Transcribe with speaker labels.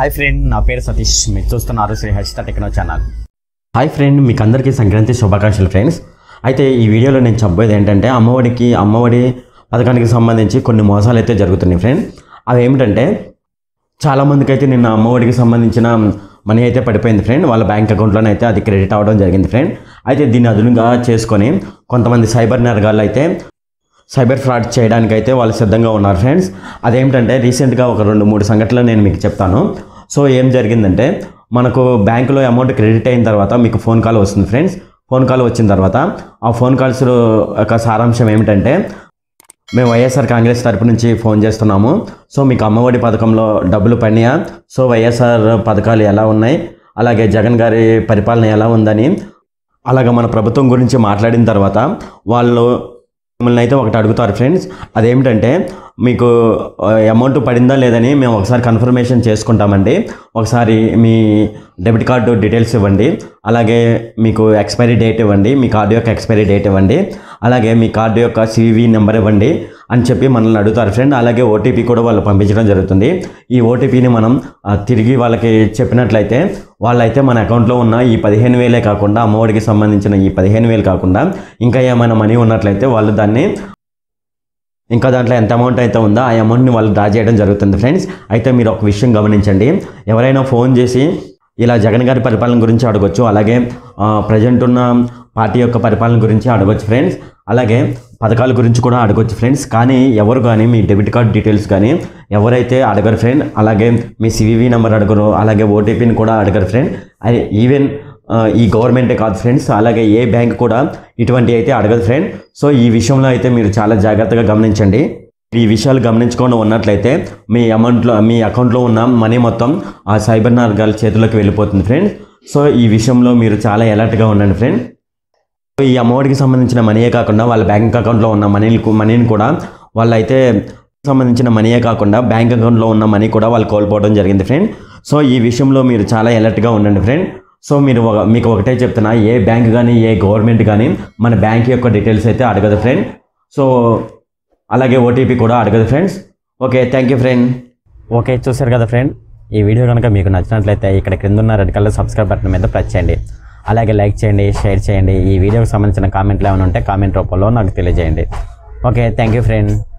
Speaker 1: hi friend నా పేరు సతీష్ మీరు చూస్తున్నారు Sri Harshita techno channel hi friend మీకు అందరికీ సంక్రాంతి శుభాకాంక్షలు ఫ్రెండ్స్ అయితే ఈ వీడియోలో నేను చెప్పబోయేది ఏంటంటే అమ్మఒడికి అమ్మఒడి పథకానికి సంబంధించి కొన్ని మోసాలు అయితే జరుగుతున్నాయి ఫ్రెండ్ అవి ఏమిటంటే చాలామందికి అయితే నిన్న అమ్మఒడికి సంబంధించిన మనీ అయితే పడిపోయింది ఫ్రెండ్ వాళ్ళ బ్యాంక్ అకౌంట్లోనే అయితే అది క్రెడిట్ అవ్వడం జరిగింది ఫ్రెండ్ అయితే దీన్ని అదునుగా చేసుకొని కొంతమంది సైబర్ నేరగాళ్ళు అయితే సైబర్ ఫ్రాడ్ చేయడానికి అయితే వాళ్ళు సిద్ధంగా ఉన్నారు ఫ్రెండ్స్ అదేమిటంటే రీసెంట్గా ఒక రెండు మూడు సంఘటనలు నేను మీకు చెప్తాను సో ఏం జరిగిందంటే మనకు బ్యాంకులో అమౌంట్ క్రెడిట్ అయిన తర్వాత మీకు ఫోన్ కాల్ వస్తుంది ఫ్రెండ్స్ ఫోన్ కాల్ వచ్చిన తర్వాత ఆ ఫోన్ కాల్స్ యొక్క సారాంశం ఏమిటంటే మేము వైఎస్ఆర్ కాంగ్రెస్ తరపు నుంచి ఫోన్ చేస్తున్నాము సో మీకు అమ్మఒడి పథకంలో డబ్బులు పడినాయా సో వైఎస్ఆర్ పథకాలు ఎలా ఉన్నాయి అలాగే జగన్ గారి పరిపాలన ఎలా ఉందని అలాగే మన ప్రభుత్వం గురించి మాట్లాడిన తర్వాత వాళ్ళు మిమ్మల్ని అయితే ఒకటి అడుగుతారు ఫ్రెండ్స్ అదేమిటంటే మీకు అమౌంట్ పడిందా లేదని మేము ఒకసారి కన్ఫర్మేషన్ చేసుకుంటామండి ఒకసారి మీ డెబిట్ కార్డు డీటెయిల్స్ ఇవ్వండి అలాగే మీకు ఎక్స్పైరీ డేట్ ఇవ్వండి మీ కార్డు యొక్క ఎక్స్పైరీ డేట్ ఇవ్వండి అలాగే మీ కార్డు యొక్క సివి నెంబర్ ఇవ్వండి అని చెప్పి మనల్ని అడుగుతారు ఫ్రెండ్ అలాగే ఓటీపీ కూడా వాళ్ళు పంపించడం జరుగుతుంది ఈ ఓటీపీని మనం ఆ, తిరిగి వాళ్ళకి చెప్పినట్లయితే వాళ్ళైతే మన అకౌంట్లో ఉన్న ఈ పదిహేను వేలే కాకుండా అమ్మఒడికి సంబంధించిన ఈ పదిహేను వేలు కాకుండా ఇంకా ఏమైనా మనీ ఉన్నట్లయితే వాళ్ళు దాన్ని ఇంకా దాంట్లో ఎంత అమౌంట్ అయితే ఉందో ఆ అమౌంట్ని వాళ్ళు డ్రా చేయడం జరుగుతుంది ఫ్రెండ్స్ అయితే మీరు ఒక విషయం గమనించండి ఎవరైనా ఫోన్ చేసి ఇలా జగన్ గారి పరిపాలన గురించి అడగొచ్చు అలాగే ప్రజెంట్ ఉన్న పార్టీ యొక్క పరిపాలన గురించి అడగొచ్చు ఫ్రెండ్స్ అలాగే పథకాల గురించి కూడా అడగొచ్చు ఫ్రెండ్స్ కానీ ఎవరు కానీ మీ డెబిట్ కార్డ్ డీటెయిల్స్ కానీ ఎవరైతే అడగరు ఫ్రెండ్ అలాగే మీ సివివి నెంబర్ అడగరు అలాగే ఓటీపీని కూడా అడగరు ఫ్రెండ్ అది ఈవెన్ ఆ, ఈ గవర్నమెంటే కాదు ఫ్రెండ్స్ అలాగే ఏ బ్యాంక్ కూడా ఇటువంటి అయితే అడగదు ఫ్రెండ్ సో ఈ విషయంలో అయితే మీరు చాలా జాగ్రత్తగా గమనించండి ఈ విషయాలు గమనించుకొని ఉన్నట్లయితే మీ అమౌంట్లో మీ అకౌంట్లో ఉన్న మనీ మొత్తం ఆ సైబర్ నార్గాల చేతిలోకి వెళ్ళిపోతుంది ఫ్రెండ్స్ సో ఈ విషయంలో మీరు చాలా అలర్ట్గా ఉండండి ఫ్రెండ్ ఈ అమౌంట్కి సంబంధించిన మనీయే కాకుండా వాళ్ళ బ్యాంక్ అకౌంట్లో ఉన్న మనీని మనీని కూడా వాళ్ళైతే సంబంధించిన మనీయే కాకుండా బ్యాంక్ అకౌంట్లో ఉన్న మనీ కూడా వాళ్ళు కోల్పోవడం జరిగింది ఫ్రెండ్ సో ఈ విషయంలో మీరు చాలా అలర్ట్గా ఉండండి ఫ్రెండ్ సో మీరు ఒక- మీకు ఒకటే చెప్తున్నా ఏ బ్యాంక్ కానీ ఏ గవర్నమెంట్ కానీ మన బ్యాంక్ యొక్క డీటెయిల్స్ అయితే అడగదు ఫ్రెండ్ సో అలాగే ఓటీపీ కూడా అడగదు friends okay thank you friend okay చూసారు కదా ఫ్రెండ్ ఈ వీడియో కనుక మీకు నచ్చినట్లయితే ఇక్కడ క్రింద ఉన్న రెడ్ కలర్ సబ్స్క్రైబ్ బటన్ మీద ప్రెస్ చేయండి అలాగే లైక్ చేయండి షేర్ చేయండి ఈ వీడియోకి సంబంధించిన కామెంట్లు ఏమైనా ఉంటే కామెంట్ రూపంలో నాకు తెలియజేయండి ఓకే థ్యాంక్ యూ ఫ్రెండ్